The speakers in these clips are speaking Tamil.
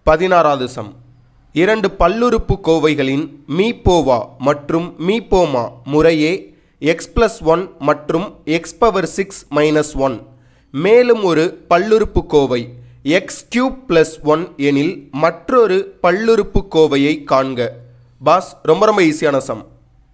பதினாறாவது சம் இரண்டு பல்லுறுப்பு கோவைகளின் மீபோவா மற்றும் மீபோமா முறையே எக்ஸ் பிளஸ் ஒன் மற்றும் x power six minus one மேலும் ஒரு பல்லுறுப்பு கோவை எக்ஸ் கியூப் பிளஸ் ஒன் எனில் மற்றொரு பல்லுறுப்பு கோவையை காண்க பாஸ் ரொம்ப ரொம்ப ஈஸியான சம்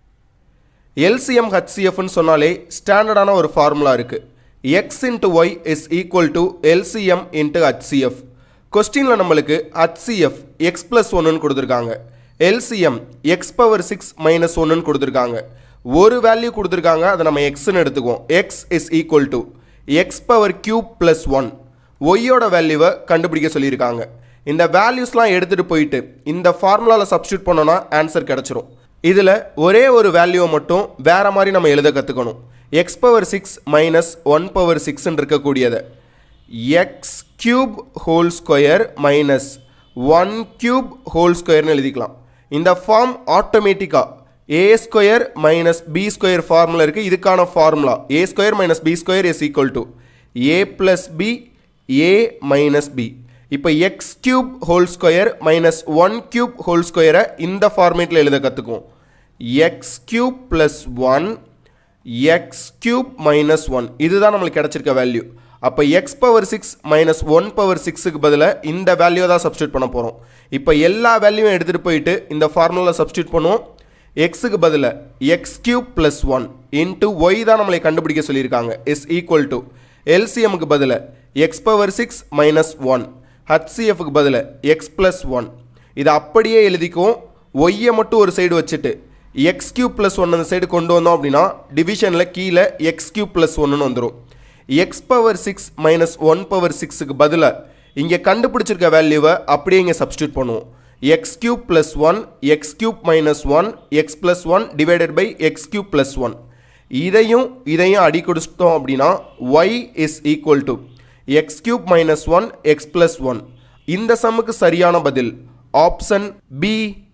எல்சிஎம் ஹச்சிஎஃப்னு சொன்னாலே ஸ்டாண்டர்டான ஒரு ஃபார்முலா இருக்குது x into y is equal to LCM into HCF கொஸ்டினில் நம்மளுக்கு ஹச்சிஎஃப் எக்ஸ் ப்ளஸ் ஒன்றுன்னு கொடுத்துருக்காங்க LCM x power six minus ஒன்றுன்னு கொடுத்துருக்காங்க ஒரு வேல்யூ கொடுத்துருக்காங்க அதை நம்ம எக்ஸ்ன்னு எடுத்துக்குவோம் x is equal to x power cube plus one ஒய்யோட வேல்யூவை கண்டுபிடிக்க சொல்லியிருக்காங்க இந்த வேல்யூஸ்லாம் எடுத்துகிட்டு போயிட்டு இந்த ஃபார்முலாவில் சப்ஸ்டியூட் பண்ணோன்னா ஆன்சர் கிடச்சிரும் இதில் ஒரே ஒரு வேல்யூவை மட்டும் வேறு மாதிரி நம்ம எழுத கற்றுக்கணும் x power six minus one power சிக்ஸ்ன்னு இருக்கக்கூடியதை x cube whole square minus one cube whole ஸ்கொயர்னு எழுதிக்கலாம் இந்த ஃபார்ம் ஆட்டோமேட்டிக்காக a square minus b square formula இருக்குது இதுக்கான formula a square minus b square is equal to a plus b a minus b இப்போ x cube whole square minus one cube whole ஸ்கொயரை இந்த ஃபார்மேட்டில் எழுத கற்றுக்குவோம் x cube plus one x cube minus one இதுதான் நம்மளுக்கு கிடச்சிருக்க வேல்யூ அப்போ x power six minus one power சிக்ஸுக்கு பதிலாக இந்த வேல்யூ தான் சப்ஸ்டியூட் பண்ண போகிறோம் இப்போ எல்லா வேல்யூவும் எடுத்துகிட்டு போயிட்டு இந்த ஃபார்முலா சப்ஸ்டியூட் பண்ணுவோம் எக்ஸுக்கு பதிலாக x cube plus one into y தான் நம்மளை கண்டுபிடிக்க சொல்லியிருக்காங்க இஸ் ஈக்குவல் டு எல்சிஎம்க்கு பதிலாக x power six minus one ஹச்சிஎஃப்க்கு பதிலாக எக்ஸ் ப்ளஸ் ஒன் இதை அப்படியே எழுதிக்கும் ஒய்யை மட்டும் ஒரு சைடு வச்சுட்டு எக்ஸ் கியூப் ப்ளஸ் ஒன் அந்த சைடு கொண்டு வந்தோம் அப்படின்னா டிவிஷனில் கீழே எக்ஸ் கியூப் ப்ளஸ் ஒன்னு வந்துடும் x power six minus one power சிக்ஸுக்கு பதிலாக இங்கே கண்டுபிடிச்சிருக்க வேல்யூவை அப்படியே இங்கே சப்ஸ்டியூட் பண்ணுவோம் x cube plus one x cube minus one x plus one divided by x cube plus one இதையும் இதையும் அடி கொடுத்துட்டோம் அப்படின்னா y is equal to x cube minus one x plus one இந்த சம்முக்கு சரியான பதில் ஆப்ஷன் பி